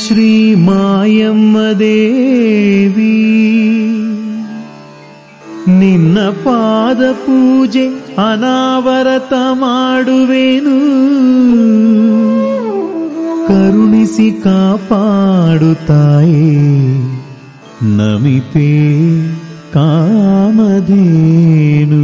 ಶ್ರೀ ಮಾಯಮ್ಮ ದೇವಿ ನಿನ್ನ ಪಾದ ಪೂಜೆ ಅನಾವರತ ಮಾಡುವೆನು ಕರುಣಿಸಿ ಕಾಪಾಡುತ್ತಾಯೇ ನಮಿಪೇ ಕಾಮಧೇನು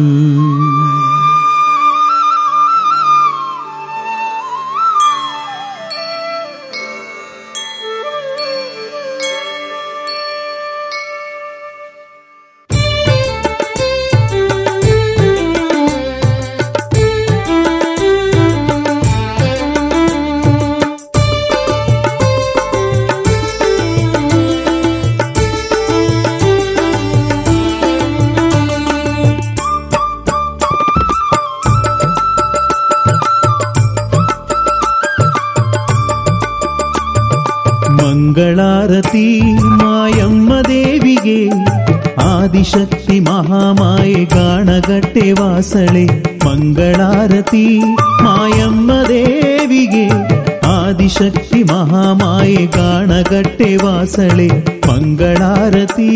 ಮಂಗಳಾರತಿ ಮಾಯಮ್ಮ ದೇವಿಗೆ ಆದಿಶಕ್ತಿ ಮಹಾಮಾಯೆ ಗಾಣಗಟ್ಟೆ ವಾಸಳೆ ಮಂಗಳಾರತಿ ಮಾಯಮ್ಮ ದೇವಿಗೆ ಆದಿಶಕ್ತಿ ಮಹಾಮಾಯೆ ಗಾಣಗಟ್ಟೆ ವಾಸಳೆ ಮಂಗಳಾರತಿ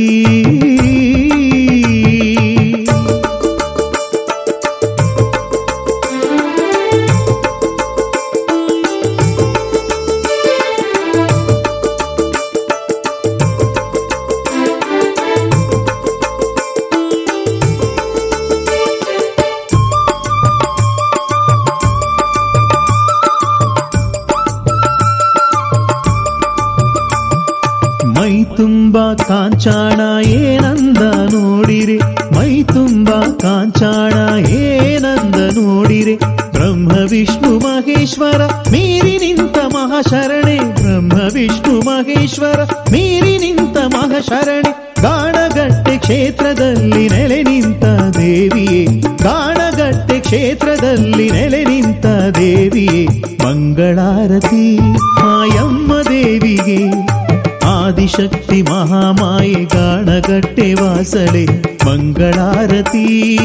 ಮೈ ತುಂಬ ಕಾಂಚಾಣ ಏನಂದ ನೋಡಿರೆ ಮೈ ತುಂಬ ಕಾಂಚಾಣ ಏನಂದ ನೋಡಿರೆ ಬ್ರಹ್ಮ ವಿಷ್ಣು ಮಹೇಶ್ವರ ಮೀರಿ ನಿಂತ ಮಹಾಶರಣೆ ಬ್ರಹ್ಮ ವಿಷ್ಣು ಮಹೇಶ್ವರ ಮೀರಿ ನಿಂತ ಮಹಾಶರಣೆ ಗಾಣಗಟ್ಟೆ ಕ್ಷೇತ್ರದಲ್ಲಿ ನೆಲೆ ನಿಂತ ದೇವಿಯೇ ಗಾಣಗಟ್ಟೆ ಕ್ಷೇತ್ರದಲ್ಲಿ ನೆಲೆ ನಿಂತ ದೇವಿಯೇ ಮಂಗಳಾರತಿ ಮಾಯಮ್ಮ ದೇವಿಗೆ ಆದಿಶಕ್ತಿ ಮಹಾಮಾಯೆ ಗಾಣಗಟ್ಟೆ ವಾಸಳೆ ಮಂಗಳಾರತಿ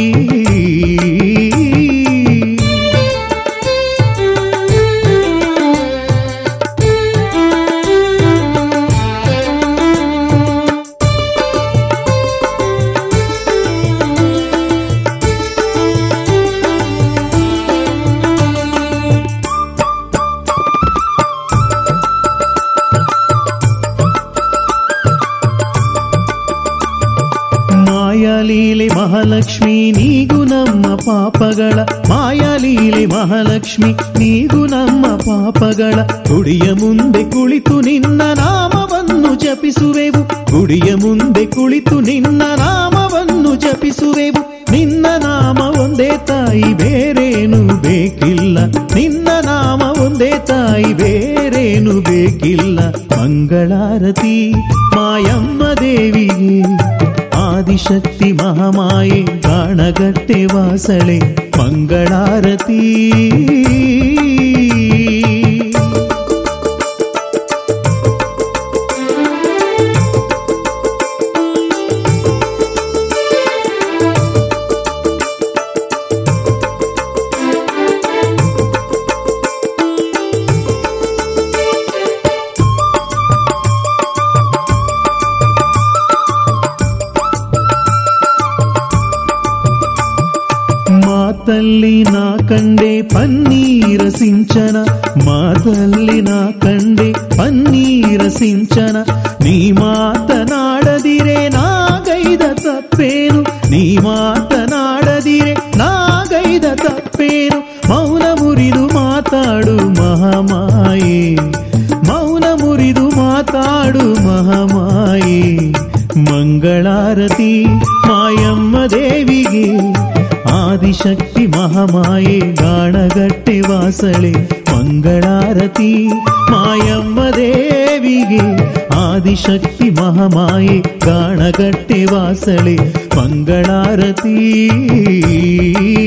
ಮಾಯಾಲೀಲೆ ಮಹಾಲಕ್ಷ್ಮಿ ನೀಗು ನಮ್ಮ ಪಾಪಗಳ ಮಾಯಾಲೀಲೆ ಮಹಾಲಕ್ಷ್ಮಿ ನೀಗು ನಮ್ಮ ಪಾಪಗಳ ಗುಡಿಯ ಮುಂದೆ ಕುಳಿತು ನಿನ್ನ ನಾಮವನ್ನು ಜಪಿಸುವೆವು ಗುಡಿಯ ಮುಂದೆ ಕುಳಿತು ನಿನ್ನ ನಾಮವನ್ನು ಜಪಿಸುವೆವು ನಿನ್ನ ನಾಮ ಒಂದೇ ತಾಯಿ ಬೇರೇನು ಬೇಕಿಲ್ಲ ನಿನ್ನ ನಾಮ ಒಂದೇ ತಾಯಿ ಬೇರೇನು ಬೇಕಿಲ್ಲ ಮಂಗಳಾರತಿ ಮಾಯಮ್ಮ ದೇವಿಗೆ ಆದಿಶಕ್ತಿ ಮಹಾಮಾಯೆ ಗಾಣಗಟ್ಟೆ ವಾಸಳೆ ಮಂಗಳಾರತಿ ಮಾತಲ್ಲಿ ನಾ ಕಂಡೆ ಪನ್ನೀರ ಸಿಂಚನ ಮಾತಲ್ಲಿ ನಾ ಕಂಡೆ ಪನ್ನೀರ ಸಿಂಚನ ನೀ ಮಾತನಾಡದಿರೆ ನಾಗೈದ ತಪ್ಪೇನು ನೀ ಮಾತನಾಡದಿರೆ ನಾಗೈದ ತಪ್ಪೇನು ಮೌನ ಮುರಿದು ಮಾತಾಡು ಮಹಾಮಾಯೆ ಮೌನ ಮುರಿದು ಮಾತಾಡು ಮಹಾಮಾಯೆ ಮಂಗಳಾರತಿ ಮಾಯಮ್ಮ ದೇವಿಗೆ ಆದಿಶಕ್ತಿ ಮಹಾಮಾಯೆ ಗಾಣಗಟ್ಟೆ ವಾಸಳೆ ಮಂಗಳಾರತಿ ಮಾಯಮ್ಮ ದೇವಿಗೆ ಆದಿಶಕ್ತಿ ಮಹಾಮಾಯೆ ಗಾಣಗಟ್ಟೆ ವಾಸಳೆ ಮಂಗಳಾರತಿ